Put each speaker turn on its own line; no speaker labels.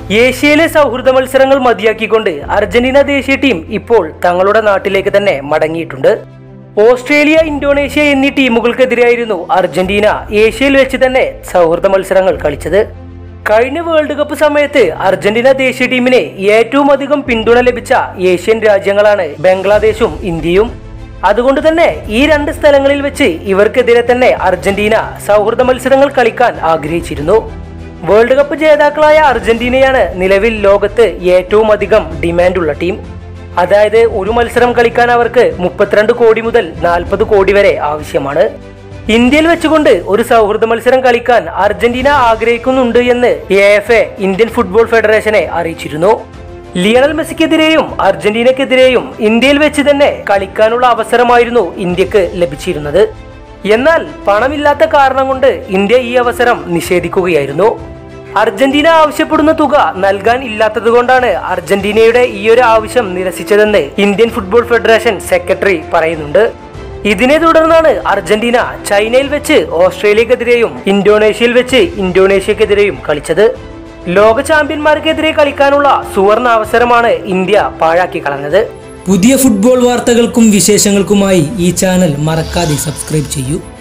ഏഷ്യയിലെ സൗഹൃദ മത്സരങ്ങൾ മതിയാക്കിക്കൊണ്ട് അർജന്റീന ദേശീയ ടീം ഇപ്പോൾ തങ്ങളുടെ നാട്ടിലേക്ക് തന്നെ മടങ്ങിയിട്ടുണ്ട് ഓസ്ട്രേലിയ ഇന്തോനേഷ്യ എന്നീ ടീമുകൾക്കെതിരെയായിരുന്നു അർജന്റീന ഏഷ്യയിൽ വെച്ച് തന്നെ സൗഹൃദ മത്സരങ്ങൾ കളിച്ചത് കഴിഞ്ഞ വേൾഡ് കപ്പ് സമയത്ത് അർജന്റീന ദേശീയ ടീമിന് ഏറ്റവും അധികം പിന്തുണ ലഭിച്ച ഏഷ്യൻ രാജ്യങ്ങളാണ് ബംഗ്ലാദേശും ഇന്ത്യയും അതുകൊണ്ട് തന്നെ ഈ രണ്ട് സ്ഥലങ്ങളിൽ വെച്ച് ഇവർക്കെതിരെ തന്നെ അർജന്റീന സൗഹൃദ മത്സരങ്ങൾ കളിക്കാൻ ആഗ്രഹിച്ചിരുന്നു വേൾഡ് കപ്പ് ജേതാക്കളായ അർജന്റീനയാണ് നിലവിൽ ലോകത്ത് ഏറ്റവും അധികം ഡിമാൻഡുള്ള ടീം അതായത് ഒരു മത്സരം കളിക്കാൻ അവർക്ക് മുപ്പത്തിരണ്ട് കോടി മുതൽ നാൽപ്പത് കോടി വരെ ആവശ്യമാണ് ഇന്ത്യയിൽ വെച്ചുകൊണ്ട് ഒരു സൗഹൃദ മത്സരം കളിക്കാൻ അർജന്റീന ആഗ്രഹിക്കുന്നുണ്ട് എന്ന് A F A Indian football ഫെഡറേഷനെ അറിയിച്ചിരുന്നു ലിയണൽ മെസ്സിക്കെതിരെയും അർജന്റീനക്കെതിരെയും ഇന്ത്യയിൽ വെച്ച് തന്നെ കളിക്കാനുള്ള അവസരമായിരുന്നു ഇന്ത്യക്ക് ലഭിച്ചിരുന്നത് എന്നാൽ പണമില്ലാത്ത കാരണം കൊണ്ട് ഇന്ത്യ ഈ അവസരം നിഷേധിക്കുകയായിരുന്നു അർജന്റീന ആവശ്യപ്പെടുന്ന തുക നൽകാൻ ഇല്ലാത്തത് കൊണ്ടാണ് അർജന്റീനയുടെ ഈ ഒരു ആവശ്യം നിരസിച്ചതെന്ന് ഇന്ത്യൻ ഫുട്ബോൾ ഫെഡറേഷൻ സെക്രട്ടറി പറയുന്നുണ്ട് ഇതിനെ തുടർന്നാണ് അർജന്റീന ചൈനയിൽ വെച്ച് ഓസ്ട്രേലിയക്കെതിരെയും ഇന്തോനേഷ്യയിൽ വെച്ച് ഇന്തോനേഷ്യക്കെതിരെയും കളിച്ചത് ലോക ചാമ്പ്യന്മാർക്കെതിരെ കളിക്കാനുള്ള സുവർണ അവസരമാണ് ഇന്ത്യ പാഴാക്കി കളഞ്ഞത്
പുതിയ ഫുട്ബോൾ വാർത്തകൾക്കും വിശേഷങ്ങൾക്കുമായി ഈ ചാനൽ മറക്കാതെ സബ്സ്ക്രൈബ് ചെയ്യൂ